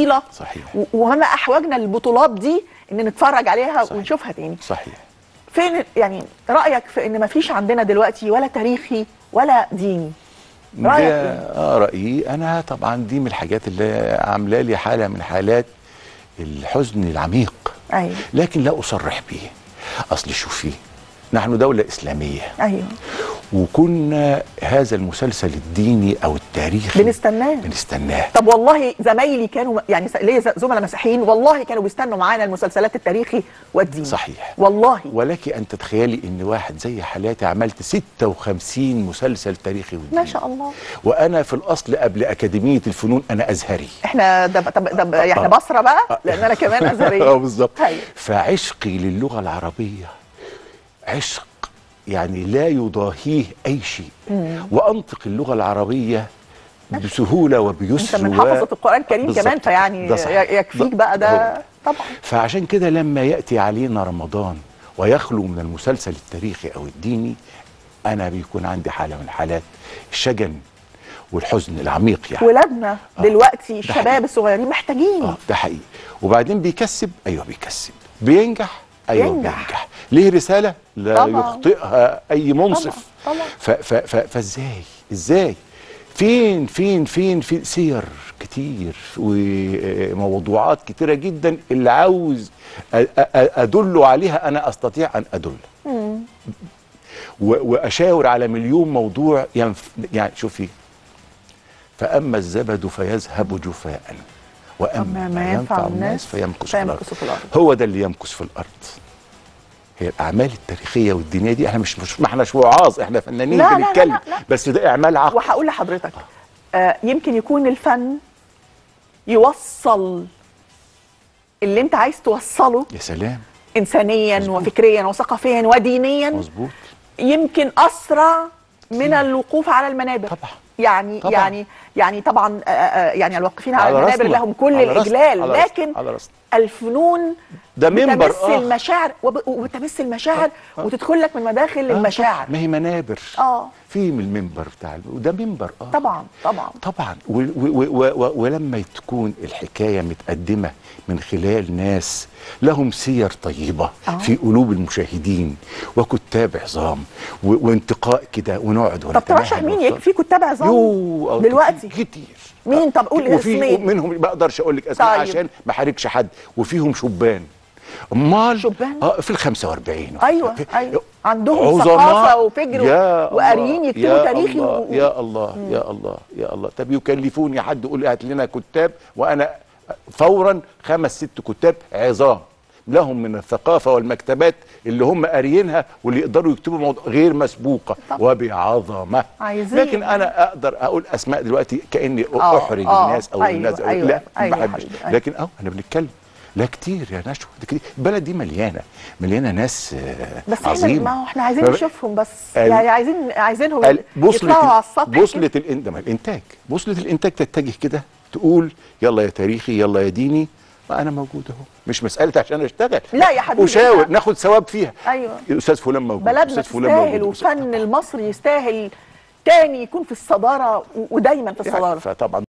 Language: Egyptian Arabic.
طويله صحيح. و- وما احوجنا البطولات دي ان نتفرج عليها صحيح. ونشوفها تاني صحيح فين يعني رايك في ان ما فيش عندنا دلوقتي ولا تاريخي ولا ديني رأيك ده إيه؟ آه رأيي أنا طبعا دي من الحاجات اللي عاملة لي حالة من حالات الحزن العميق ايوه لكن لا أصرح به أصل شوفي نحن دولة إسلامية ايوه وكنا هذا المسلسل الديني أو التاريخي بنستناه. بنستناه طب والله زمايلي كانوا يعني س- ليا ز- زملاء مسيحيين والله كانوا بيستنوا معانا المسلسلات التاريخي والديني صحيح. والله ولك أن تتخيلي أن واحد زي حالاتي عملت 56 مسلسل تاريخي وديني ما شاء الله وأنا في الأصل قبل أكاديمية الفنون أنا أزهري احنا ده طب ده يعني آه. بصره بقى لان انا كمان اه ازهريه بالظبط أيوة. فعشقي للغه العربيه عشق يعني لا يضاهيه اي شيء وانطق اللغه العربيه بسهوله وبيسر انت من و- حافظه القران الكريم بالظبط. كمان فيعني ده صحيح. ي- يكفيك بقى هو. ده طبعا فعشان كده لما ياتي علينا رمضان ويخلو من المسلسل التاريخي او الديني انا بيكون عندي حاله من حالات الشجن والحزن العميق يعني ولادنا آه. دلوقتي ده الشباب حقيقي. الصغيرين محتاجين اه ده حقيقي وبعدين بيكسب ايوه بيكسب بينجح ايوه بينجح. بينجح, ليه رساله لا طبعاً. يخطئها اي منصف طبعاً، طبعاً. ف ف ف فازاي ازاي فين فين فين في سير كتير وموضوعات كتيره جدا اللي عاوز أ- أ- ادل عليها انا استطيع ان ادل و- واشاور على مليون موضوع ينف... يعني شوفي فاما الزبد فيذهب جفاء واما ما ينفع الناس فيمكث في الارض فيمكث في الأرض. هو ده اللي يمكث في الارض هي الاعمال التاريخيه والدينيه دي احنا مش مش ما احناش وعاظ احنا فنانين لا، لا، لا، بنتكلم لا، لا. بس ده اعمال عقل وهقول لحضرتك آه يمكن يكون الفن يوصل اللي انت عايز توصله يا سلام انسانيا مظبوط. وفكريا وثقافيا ودينيا مظبوط يمكن اسرع من الوقوف على المنابر طبعا. يعني طبعا. يعني يعني طبعا آه، آه، يعني الواقفين على, على المنابر راسنا. لهم كل على راسنا. الاجلال على راسنا. لكن على راسنا. الفنون ده منبر بتمس آخر. المشاعر وب- وبتمس المشاعر وتدخل لك من مداخل آه، المشاعر ما هي منابر اه في من المنبر بتاع الب- وده منبر اه طبعا طبعا طبعا و و و و ولما تكون الحكايه متقدمه من خلال ناس لهم سير طيبه آه. في قلوب المشاهدين وكتاب عظام و وانتقاء كده ونقعد طب ونتناهى ترشح مين ونوصل. يك- في كتاب عظام يو آه، دلوقتي كتير, كتير مين؟ طب قول وفي اسمين. منهم ما اقدرش اقول لك اسماء طيب. عشان ما احرجش حد وفيهم شبان امال شبان؟ اه في ال 45 ايوه في- ايوه عندهم عظماء. ثقافه وفجر يا و- وقاريين الله، يكتبوا يا تاريخي الله و- يا الله يا الله يا الله طب يكلفوني حد يقول لي هات لنا كتاب وانا فورا خمس ست كتاب عظام لهم من الثقافة والمكتبات اللي هم قاريينها واللي يقدروا يكتبوا موضوع غير مسبوقة طب. وبعظمة عايزين. لكن أنا أقدر أقول أسماء دلوقتي كأني آه، أحرج آه، الناس أو أيوة، الناس أو أيوة، لا أيوة ما يا بحبش حبيبي، أيوة. لكن أه أنا بنتكلم لا كتير يا نشوى ده كتير البلد دي مليانة مليانة ناس آه، بس احنا عظيمة ما هو احنا عايزين فب- نشوفهم بس ال- يعني عايزين عايزينهم ال- بوصلة يطلعوا على ال- السطح كده. بوصلة الإن- ده ما الإنتاج بوصلة الإنتاج تتجه كده تقول يلا يا تاريخي يلا يا ديني ما أنا موجود أهو مش مسألة عشان أشتغل لا يا حبيبي، وشاور إحنا- ناخد ثواب فيها أيوة. أستاذ فلان موجود بلدنا أستاذ فلان تستاهل موجود والفن المصري يستاهل تاني يكون في الصداره و- ودايما في الصداره فطبعا